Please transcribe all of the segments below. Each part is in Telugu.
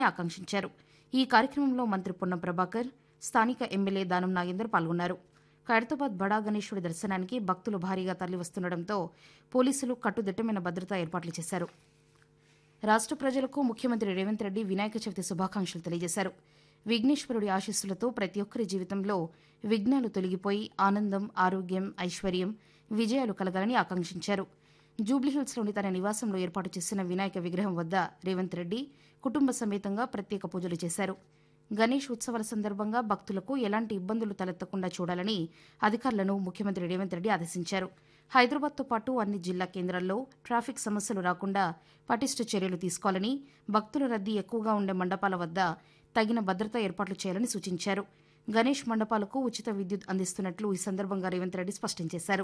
ఆకాంక్షించారు ఈ కార్యక్రమంలో మంత్రి పొన్నం ప్రభాకర్ స్థానిక ఎమ్మెల్యే దానం నాగేందర్ పాల్గొన్నారు ఖైరతాబాద్ బడా గణేశుడి దర్శనానికి భక్తులు భారీగా తరలివస్తుండటంతో పోలీసులు కట్టుదిట్టమైన భద్రతా ఏర్పాట్లు చేశారు రాష్ట్ర ప్రజలకు ముఖ్యమంత్రి రేవంత్ రెడ్డి వినాయక చవితి శుభాకాంక్షలు తెలియజేశారు విఘ్నేశ్వరుడి ఆశీస్సులతో ప్రతి ఒక్కరి జీవితంలో విఘ్నాలు తొలగిపోయి ఆనందం ఆరోగ్యం ఐశ్వర్యం విజయాలు కలగాలని ఆకాంక్షించారు జూబ్లీహిల్స్లోని తన నివాసంలో ఏర్పాటు చేసిన వినాయక విగ్రహం వద్ద రేవంత్ రెడ్డి కుటుంబ సమేతంగా ప్రత్యేక పూజలు చేశారు గణేష్ ఉత్సవాల సందర్భంగా భక్తులకు ఎలాంటి ఇబ్బందులు తలెత్తకుండా చూడాలని అధికారులను ముఖ్యమంత్రి రేవంత్ రెడ్డి ఆదేశించారు హైదరాబాద్తో పాటు అన్ని జిల్లా కేంద్రాల్లో ట్రాఫిక్ సమస్యలు రాకుండా పటిష్ట చర్యలు తీసుకోవాలని భక్తుల రద్దీ ఎక్కువగా ఉండే మండపాల వద్ద తగిన భద్రతా ఏర్పాట్లు చేయాలని సూచించారు గణేష్ మండపాలకు ఉచిత విద్యుత్ అందిస్తున్నట్లు ఈ సందర్భంగా రేవంత్ రెడ్డి స్పష్టం చేశారు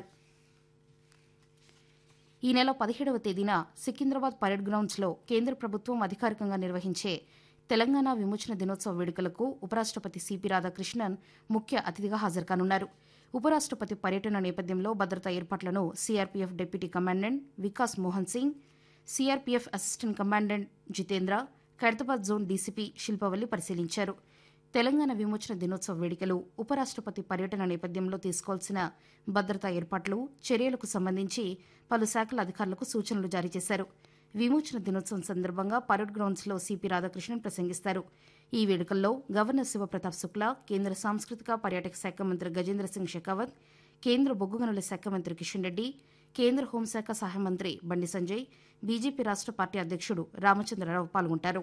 ఈ నెల పదిహేడవ తేదీన సికింద్రాబాద్ పరేడ్ గ్రౌండ్స్లో కేంద్ర ప్రభుత్వం అధికారికంగా నిర్వహించే తెలంగాణ విమోచన దినోత్సవ వేడుకలకు ఉపరాష్టపతి సిపి రాధాకృష్ణన్ ముఖ్య అతిథిగా హాజరుకానున్నారు ఉపరాష్టపతి పర్యటన నేపథ్యంలో భద్రతా ఏర్పాట్లను CRPF deputy commandant Vikas Mohan Singh CRPF assistant commandant Jitendra Khairatabad zone DCP Shilpavalli పరిశీలించారు తెలంగాణ విమోచన దినోత్సవ వేడుకలు ఉపరాష్టపతి పర్యటన నేపథ్యంలో తీసుకోవాల్సిన భద్రతా ఏర్పాట్లు చర్యలకు సంబంధించి పలు శాఖల అధికారులకు సూచనలు జారీ చేశారు విమోచన దినోత్సవం సందర్భంగా పరేడ్ గ్రౌండ్స్లో సిపి రాధాకృష్ణన్ ప్రసంగిస్తారు ఈ వేడుకల్లో గవర్నర్ శివప్రతాప్ శుక్లా కేంద్ర సాంస్కృతిక పర్యాటక శాఖ మంత్రి గజేంద్ర సింగ్ షెకావత్ కేంద్ర బొగ్గు గనుల శాఖ మంత్రి కిషన్ రెడ్డి కేంద్ర హోంశాఖ సహాయ మంత్రి బండి సంజయ్ బీజేపీ రాష్ట్ర పార్టీ అధ్యక్షుడు రామచంద్రరావు పాల్గొంటారు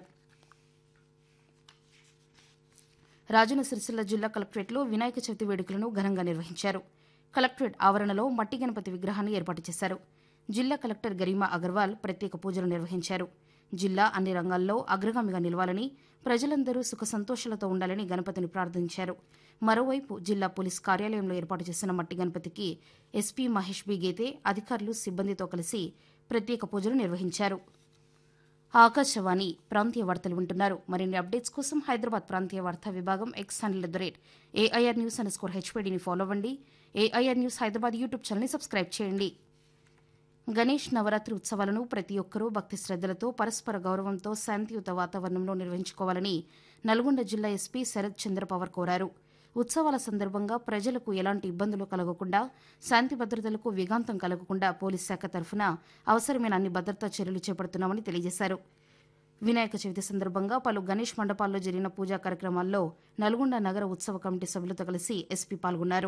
రాజన్న సిరిసిల్ల జిల్లా కలెక్టరేట్లో వినాయక చవితి వేడుకలను ఘనంగా నిర్వహించారు కలెక్టరేట్ ఆవరణలో మట్టి గణపతి విగ్రహాన్ని ఏర్పాటు చేశారు జిల్లా కలెక్టర్ గరిమా అగర్వాల్ ప్రత్యేక పూజలు నిర్వహించారు జిల్లా అన్ని రంగాల్లో అగ్రగామిగా నిలవాలని ప్రజలందరూ సుఖ సంతోషాలతో ఉండాలని గణపతిని ప్రార్థించారు మరోవైపు జిల్లా పోలీస్ కార్యాలయంలో ఏర్పాటు చేసిన మట్టి గణపతికి ఎస్పీ మహేష్ బి గేతే అధికారులు సిబ్బందితో కలిసి ప్రత్యేక పూజలు నిర్వహించారు ఆకాశవాణి ప్రాంతీయ వార్తలు వింటున్నారు మరిన్ని అప్డేట్స్ కోసం హైదరాబాద్ ప్రాంతీయ వార్తా విభాగం X handle at the rate AIR news underscore హెచ్పీడీని ఫాలో అవ్వండి ఏఐఆర్ న్యూస్ హైదరాబాద్ యూట్యూబ్ ఛానల్ని సబ్స్క్రైబ్ చేయండి గణేష్ నవరాత్రి ఉత్సవాలను ప్రతి ఒక్కరూ భక్తి శ్రద్దలతో పరస్పర గౌరవంతో శాంతియుత వాతావరణంలో నిర్వహించుకోవాలని నల్గొండ జిల్లా ఎస్పీ శరత్ చంద్ర పవర్ కోరారు ఉత్సవాల సందర్భంగా ప్రజలకు ఎలాంటి ఇబ్బందులు కలగకుండా శాంతి భద్రతలకు విఘాంతం కలగకుండా పోలీస్ శాఖ తరఫున అవసరమైన అన్ని భద్రతా చర్యలు చేపడుతున్నామని తెలియజేశారు వినాయక చవితి సందర్భంగా పలు గణేష్ మండపాల్లో జరిగిన పూజా కార్యక్రమాల్లో నల్గొండ నగర ఉత్సవ కమిటీ సభ్యులతో కలిసి ఎస్పీ పాల్గొన్నారు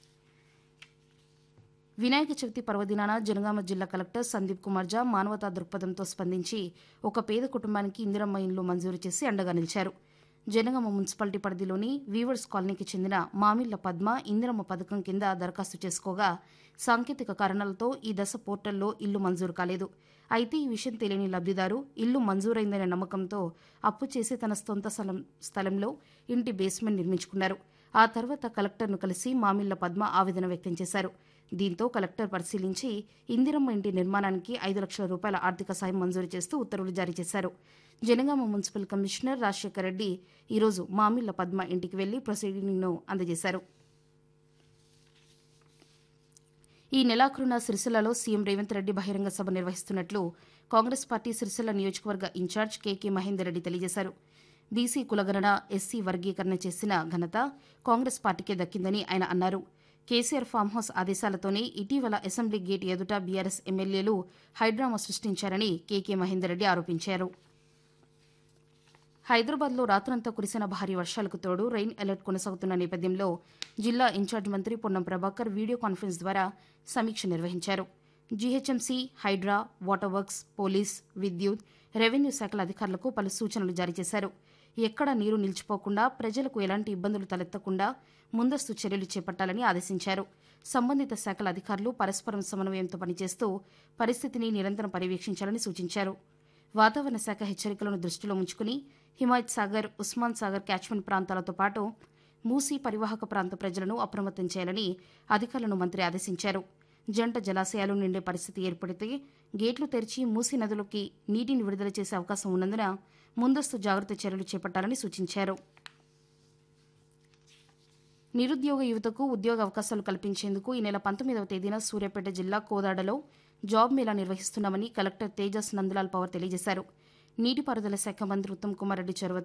వినాయక చవితి పర్వదినాన జనగామ జిల్లా కలెక్టర్ సందీప్ కుమార్ జా మానవతా దృక్పథంతో స్పందించి ఒక పేద కుటుంబానికి ఇందిరమ్మ ఇండ్లు మంజూరు చేసి అండగా నిలిచారు జనగామ మున్సిపాలిటీ పరిధిలోని వీవర్స్ కాలనీకి చెందిన మామిళ్ల పద్మ ఇందిరమ్మ పథకం కింద దరఖాస్తు చేసుకోగా సాంకేతిక కారణాలతో ఈ దశ పోర్టల్లో ఇల్లు మంజూరు కాలేదు అయితే ఈ విషయం తెలియని లబ్దిదారు ఇల్లు మంజూరైందనే నమ్మకంతో అప్పు చేసి తన సొంత స్థలం స్థలంలో ఇంటి బేస్మెంట్ నిర్మించుకున్నారు ఆ తర్వాత కలెక్టర్ను కలిసి మామిళ్ల పద్మ ఆవేదన వ్యక్తం చేశారు దీంతో కలెక్టర్ పరిశీలించి ఇందిరమ్మ ఇంటి నిర్మాణానికి ఐదు లక్షల రూపాయల ఆర్థిక సాయం మంజూరు చేస్తూ ఉత్తర్వులు జారీ చేశారు జనగామ మున్సిపల్ కమిషనర్ రాజశేఖర్ రెడ్డి ఈరోజు మామిళ్ల పద్మ ఇంటికి వెళ్లి ప్రొసీడింగ్ను అందజేశారు ఈ నెలాఖరున సిరిసిల్లలో సీఎం రేవంత్ రెడ్డి బహిరంగ సభ నిర్వహిస్తున్నట్లు కాంగ్రెస్ పార్టీ సిరిసిల్ల నియోజకవర్గ ఇన్ఛార్జ్ కేకే మహేందర్ రెడ్డి తెలియజేశారు బీసీ కులగణన ఎస్సీ వర్గీకరణ చేసిన ఘనత కాంగ్రెస్ పార్టీకే దక్కిందని ఆయన అన్నారు కేసీఆర్ ఫామ్ హౌస్ ఆదేశాలతోనే ఇటీవల అసెంబ్లీ గేట్ ఎదుట బీఆర్ఎస్ ఎమ్మెల్యేలు హైడ్రామా సృష్టించారని కేకే మహేందర్ రెడ్డి ఆరోపించారు హైదరాబాద్లో రాత్రంతా కురిసిన భారీ వర్షాలకు తోడు రెయిన్ అలర్ట్ కొనసాగుతున్న నేపథ్యంలో జిల్లా ఇన్ఛార్జ్ మంత్రి పొన్నం ప్రభాకర్ వీడియో కాన్ఫరెన్స్ ద్వారా సమీక్ష నిర్వహించారు GHMC HYDRAA water works police విద్యుత్ రెవెన్యూ శాఖల అధికారులకు పలు సూచనలు జారీ చేశారు ఎక్కడా నీరు నిలిచిపోకుండా ప్రజలకు ఎలాంటి ఇబ్బందులు తలెత్తకుండా ముందస్తు చర్యలు చేపట్టాలని ఆదేశించారు సంబంధిత శాఖల అధికారులు పరస్పరం సమన్వయంతో పనిచేస్తూ పరిస్థితిని నిరంతరం పర్యవేక్షించాలని సూచించారు వాతావరణ శాఖ హెచ్చరికలను దృష్టిలో ఉంచుకుని హిమాయత్ సాగర్ ఉస్మాన్ సాగర్ క్యాచ్మెంట్ ప్రాంతాలతో పాటు మూసీ పరివాహక ప్రాంత ప్రజలను అప్రమత్తం చేయాలని అధికారులను మంత్రి ఆదేశించారు జంట జలాశయాలు నిండే పరిస్థితి ఏర్పడితే గేట్లు తెరిచి మూసీ నదులకి నీటిని విడుదల చేసే అవకాశం ఉన్నందున ముందస్తు జాగ్రత్త చర్యలు చేపట్టాలని సూచించారు నిరుద్యోగ యువతకు ఉద్యోగ అవకాశాలు కల్పించేందుకు ఈ నెల పంతొమ్మిదవ తేదీన సూర్యాపేట జిల్లా కోదాడలో జాబ్ మేళా నిర్వహిస్తున్నామని కలెక్టర్ తేజస్ నందలాల్ పవర్ తెలియజేశారు నీటిపారుదల శాఖ మంత్రి ఉత్తమ్ కుమార్ రెడ్డి చొరవ